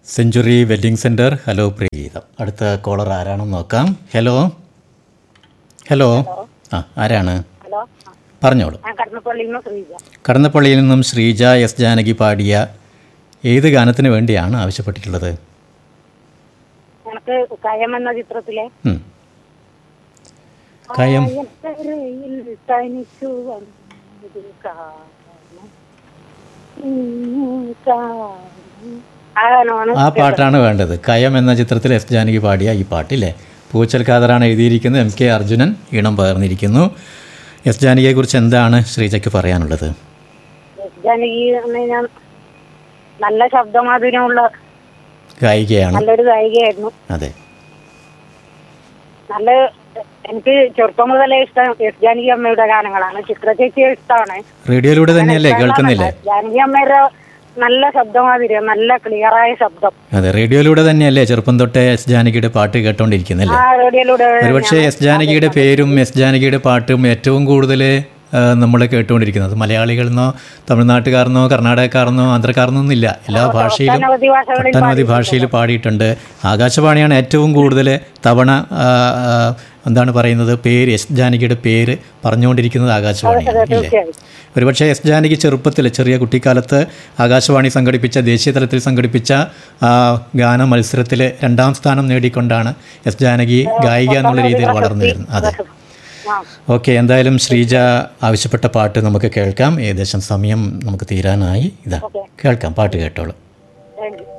Century wedding centre hello Preetham അടുത്ത caller ആരാണെന്ന് നോക്കാം ഹലോ ഹലോ ആ ആരാണ് ഹലോ പറഞ്ഞോളൂ ഞാൻ കടന്നപ്പള്ളിയിൽ നിന്ന് ശ്രീജ കടന്നപ്പള്ളിയിൽ നിന്നും ശ്രീജ എസ് ജാനകി പാടിയ ഏത് ഗാനത്തിന് വേണ്ടിയാണ് ആവശ്യപ്പെട്ടിട്ടുള്ളത് എനിക്ക് കയം എന്ന ചിത്രത്തിലെ ഉം. കയം കായക്കരയിൽ തനിച്ചു വന്നൊരു കാലം. ഉം, കാലം. ആ ഗാനമാണ് ആ പാട്ടാണ് വേണ്ടത് കയം എന്ന ചിത്രത്തിൽ എസ് ജാനകി പാടിയ ഈ പാട്ടില്ലേ പൂച്ചൽ ഖാദറാണ് എഴുതിയിരിക്കുന്നത് എം കെ അർജുനൻ ഈണം പകർന്നിരിക്കുന്നു എസ് ജാനകിയെക്കുറിച്ച് എന്താണ് ശ്രീജയ്ക്ക് പറയാനുള്ളത് ജാനകി എന്ന് ഞാൻ നല്ല ശബ്ദമാധുര്യമുള്ള ഗായികയാണ് നല്ലൊരു ഗായികയായിരുന്നു അതെ നല്ല എനിക്ക് ചെറുപ്പം മുതലേ ഇഷ്ടം എസ് ജാനകി അമ്മയുടെ ഗാനങ്ങളാണ് ചിത്ര ചേച്ചിയെ ഇഷ്ടമാണ് റേഡിയോയിലൂടെ തന്നെയല്ലേ കേൾക്കുന്നില്ലേ ജാനകി അമ്മയുടെ നല്ല ശബ്ദമാതിരി നല്ല ക്ലിയറായ ശബ്ദം അതെ റേഡിയോയിലൂടെ തന്നെയല്ലേ ചെറുപ്പം തൊട്ടേ എസ് ജാനകിയുടെ പാട്ട് കേട്ടോണ്ടിരിക്കുന്നില്ലേ ആ റേഡിയോയിലൂടെ ഒരുപക്ഷെ എസ് ജാനകിയുടെ പേരും എസ് ജാനകിയുടെ പാട്ടും ഏറ്റവും കൂടുതൽ നമ്മൾ കേട്ടുകൊണ്ടിരിക്കുന്നത് മലയാളികളെന്നോ തമിഴ്നാട്ടുകാരെന്നോ കർണാടകക്കാരെന്നോ ആന്ധ്രക്കാരെന്നോ ഒന്നുമില്ല എല്ലാ ഭാഷയിലും ഒട്ടനവധി ഭാഷകളിൽ ഒട്ടനവധി ഭാഷയിൽ പാടിയിട്ടുണ്ട് ആകാശവാണിയാണ് ഏറ്റവും കൂടുതൽ തവണ ആ, ആ, എന്താണ് പറയുന്നത് പേര് എസ് ജാനകിയുടെ പേര് പറഞ്ഞുകൊണ്ടിരിക്കുന്നത് ആകാശവാണിയാണ് ഇല്ലേ തീർച്ചയായും ഒരുപക്ഷെ എസ് ജാനകി ചെറുപ്പത്തിൽ ചെറിയ കുട്ടിക്കാലത്ത് ആകാശവാണി സംഘടിപ്പിച്ച ദേശീയ തലത്തിൽ സംഘടിപ്പിച്ച ആ, ഗാന മത്സരത്തിൽ രണ്ടാം സ്ഥാനം നേടിക്കൊണ്ടാണ് എസ് ജാനകി ഗായിക എന്നുള്ള രീതിയിൽ വളർന്നു വരുന്നത് അതെ ആ ഓക്കെ എന്തായാലും ശ്രീജ ആവശ്യപ്പെട്ട പാട്ട് നമുക്ക് കേൾക്കാം ഏകദേശം സമയം നമുക്ക് തീരാനായി ഇതാ കേൾക്കാം പാട്ട് കേട്ടോളൂ